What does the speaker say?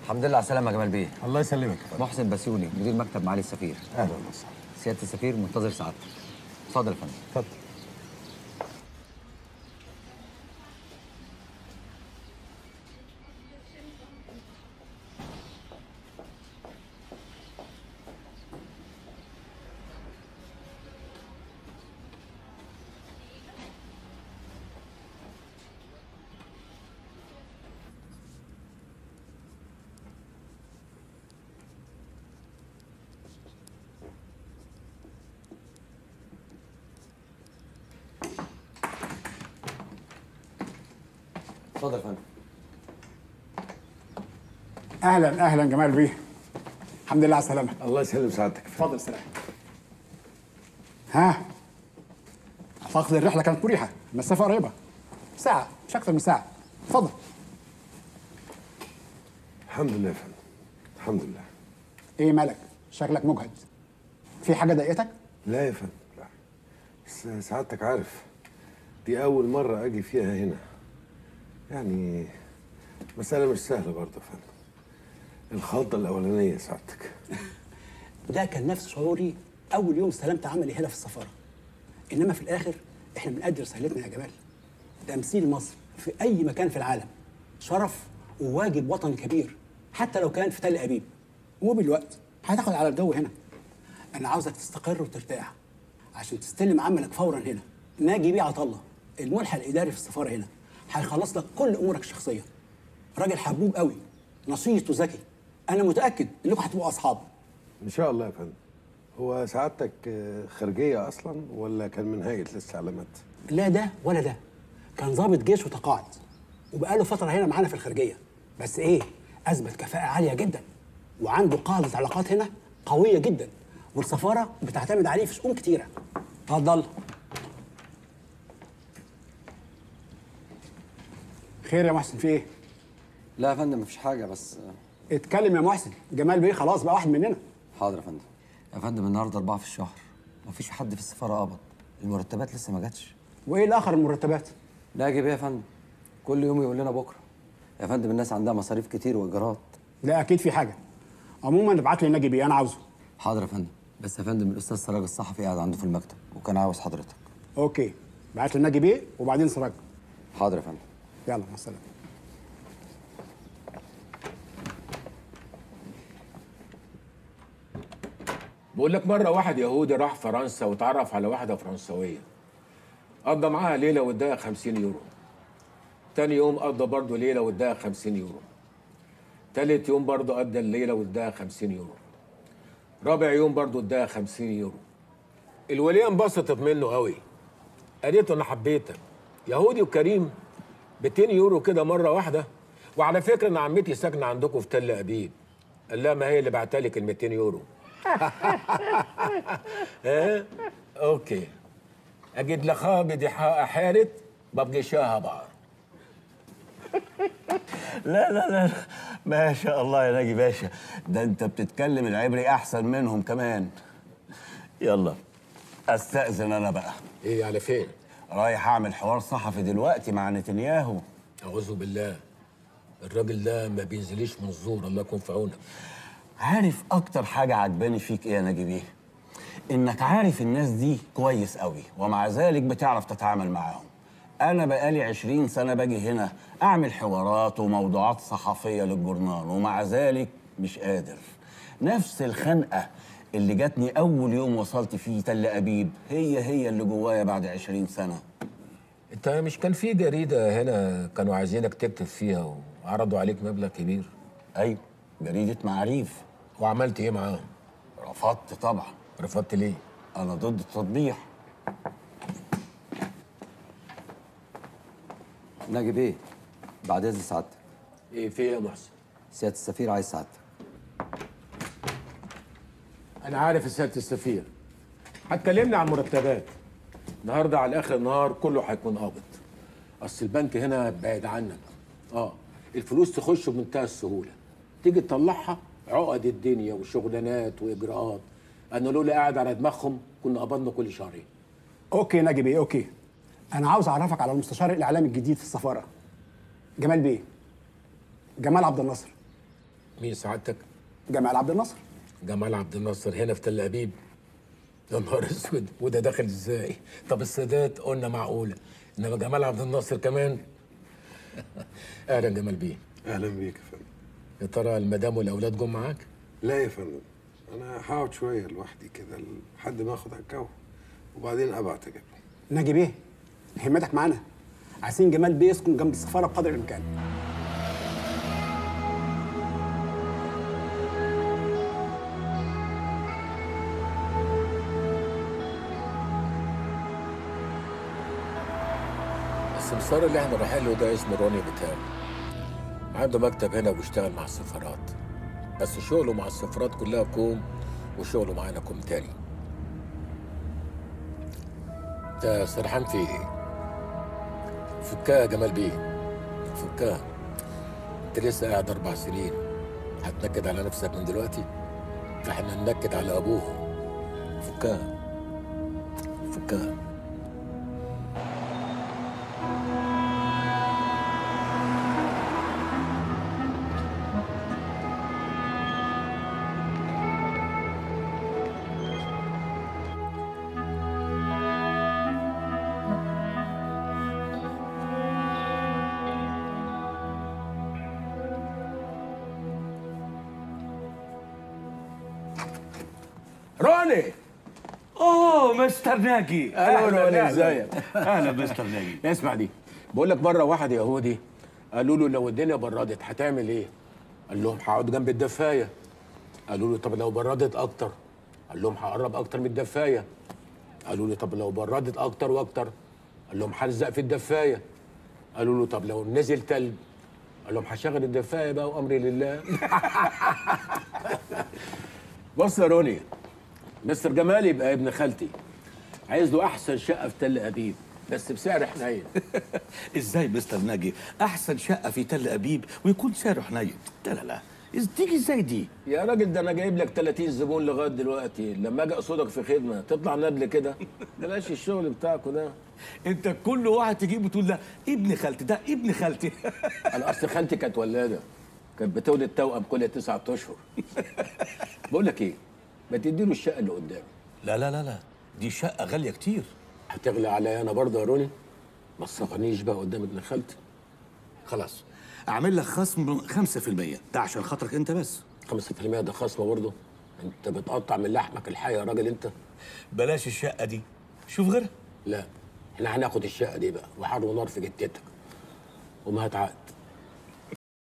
الحمد لله على السلامه يا جمال بيه الله يسلمك محسن بسيوني مدير مكتب معالي السفير اهلا وسهلا سياده السفير منتظر سعادتك اتفضل يا فندم اتفضل اتفضل يا فندم اهلا اهلا جمال بيه الحمد لله على السلامه الله يسلم سعادتك اتفضل سلام ها اعتقد الرحله كانت مريحه المسافه قريبه ساعه مش اكتر من ساعه اتفضل الحمد لله يا فندم الحمد لله ايه مالك شكلك مجهد في حاجه ضايقتك لا يا فندم لا بس سعادتك عارف دي أول مرة أجي فيها هنا يعني مسألة مش سهلة برضه يا فندم الخلطة الأولانية سعادتك ده كان نفس شعوري اول يوم استلمت عملي هنا في السفاره انما في الاخر احنا بنأدي رسالتنا يا جمال تمثيل مصر في اي مكان في العالم شرف وواجب وطني كبير حتى لو كان في تل ابيب وبالوقت هتاخد على الجو هنا انا عاوزك تستقر وترتاح عشان تستلم عملك فورا هنا ناجي بيه عطا الله الملحق الاداري في السفاره هنا هيخلص لك كل امورك الشخصيه راجل حبوب قوي نشيط وذكي انا متاكد انكم هتبقوا اصحاب إن شاء الله يا فندم هو سعادتك آه، خارجية أصلا ولا كان من هيئة الاستعلامات؟ لا ده ولا ده كان ضابط جيش وتقاعد وبقاله فتره هنا معانا في الخارجيه بس ايه اثبت كفاءه عاليه جدا وعنده قاعده علاقات هنا قويه جدا والسفاره بتعتمد عليه في شؤون كتيره اتفضل خير يا محسن في ايه لا يا فندم مفيش حاجه بس اتكلم يا محسن جمال بيه خلاص بقى واحد مننا حاضر يا فندم يا فندم النهارده اربعه في الشهر مفيش حد في السفاره قبض المرتبات لسه ما جاتش وايه الاخر المرتبات ناجي بيه يا فندم كل يوم يقول لنا بكره يا فندم الناس عندها مصاريف كتير وايجارات لا اكيد في حاجه عموما ابعت لي ناجي بيه انا عاوزه حاضر يا فندم بس يا فندم الاستاذ سراج الصحفي قاعد عنده في المكتب وكان عاوز حضرتك اوكي بعت لي ناجي بيه وبعدين سراج حاضر يا فندم يلا مع السلامه بقول لك مرة واحد يهودي راح فرنسا واتعرف على واحدة فرنسوية قضى معاها ليلة واداها 50 يورو تاني يوم قضى برضه ليلة واداها 50 يورو تالت يوم برضه قضى الليلة واداها 50 يورو رابع يوم برضه اداها 50 يورو الولية انبسطت منه قوي قالت له انا حبيتك يهودي وكريم 200 يورو كده مرة واحدة وعلى فكرة انا عمتي ساكنة عندكم في تل ابيب قال لها ما هي اللي بعتلك ال 200 يورو ايه اوكي اجد لخابد حارت ببقي شاها بعض لا لا لا ما شاء الله يا ناجي باشا ده انت بتتكلم العبري احسن منهم كمان يلا استأذن انا بقى ايه على فين رايح اعمل حوار صحفي دلوقتي مع نتنياهو اعوذ بالله الراجل ده ما بينزليش من الزور الله يكون في عونك عارف اكتر حاجة عجباني فيك ايه يا ناجي بيه انك عارف الناس دي كويس قوي ومع ذلك بتعرف تتعامل معاهم انا بقالي عشرين سنة باجي هنا اعمل حوارات وموضوعات صحفية للجورنال ومع ذلك مش قادر نفس الخنقة اللي جاتني اول يوم وصلت فيه تل ابيب هي هي اللي جوايا بعد عشرين سنة انت مش كان في جريده هنا كانوا عايزينك تكتب فيها وعرضوا عليك مبلغ كبير ايوه جريدة معاريف وعملت ايه معاهم رفضت طبعا رفضت ليه انا ضد التطبيع ناجي بيه بعد اذن سعادتك ايه في ايه يا محسن سياده السفير عايز سعادتك انا عارف يا سياده السفير هتكلمني عن مرتبات النهارده على اخر النهار كله هيكون قابض اصل البنك هنا بعيد عنك اه الفلوس تخش بمنتهى السهوله تيجي تطلعها عقد الدنيا وشغلانات واجراءات انا لولا قاعد على دماغهم كنا قبضنا كل شهرين اوكي ناجي بيه اوكي انا عاوز اعرفك على المستشار الاعلامي الجديد في السفاره جمال بيه جمال عبد الناصر مين سعادتك جمال عبد الناصر جمال عبد الناصر هنا في تل ابيب يا نهار اسود وده داخل ازاي طب السادات قلنا معقوله انما جمال عبد الناصر كمان اهلا جمال بيه اهلا بيك يا فندم يا ترى المدام والاولاد جم معاك لا يا فندم انا هقعد شويه لوحدي كده لحد ما اخد على الجو وبعدين ابعت اجيبهم ناجي بيه همتك معانا عايزين جمال بيه يسكن جنب السفاره بقدر الامكان السمسار اللي احنا رايحين له ده اسمه روني بتاعي عنده مكتب هنا وبيشتغل مع السفارات بس شغله مع السفارات كلها كوم وشغله معانا كوم تاني انت سرحان في ايه؟ فكها يا جمال بيه فكها انت لسه قاعد اربع سنين هتنكد على نفسك من دلوقتي احنا ننكد على ابوهم فكها فكها روني اوه مستر ناجي أهلاً، أهلاً، إزيك؟ اهلا مستر ناجي اسمع دي بقول لك مره واحد يهودي قالوا له لو الدنيا بردت هتعمل ايه؟ قال لهم هقعد جنب الدفايه قالوا له طب لو بردت اكتر قال لهم هقرب اكتر من الدفايه قالوا له طب لو بردت اكتر واكتر قال لهم هلزق في الدفايه قالوا له طب لو نزل تلج قال لهم هشغل الدفايه بقى وامري لله بص يا روني مستر جمال يبقى ابن خالتي عايز له احسن شقه في تل ابيب بس بسعر حنين ازاي مستر ناجي احسن شقه في تل ابيب ويكون سعره حنين لا لا لا إز- تيجي ازاي دي يا راجل ده انا جايب لك 30 زبون لغايه دلوقتي لما اجي اقصدك في خدمه تطلع ندل كده بلاش الشغل بتاعكوا ده انت كل واحد تجيبه تقول ده ابن خالتي ده ابن خالتي انا اصل خالتي كانت ولاده كانت بتولد توأم كل تسعة اشهر بقول لك ايه ما تديله الشقه اللي قدامي لا لا لا لا دي شقه غاليه كتير هتغلى عليا انا برضه يا روني ما تصغرنيش بقى قدام ابن خالتي خلاص اعمل لك خصم 5% ده عشان خاطرك انت بس 5% ده خصم برضه انت بتقطع من لحمك الحي يا راجل انت بلاش الشقه دي شوف غيرها لا احنا هناخد الشقه دي بقى وحر ونار في جتتك وما هتعقد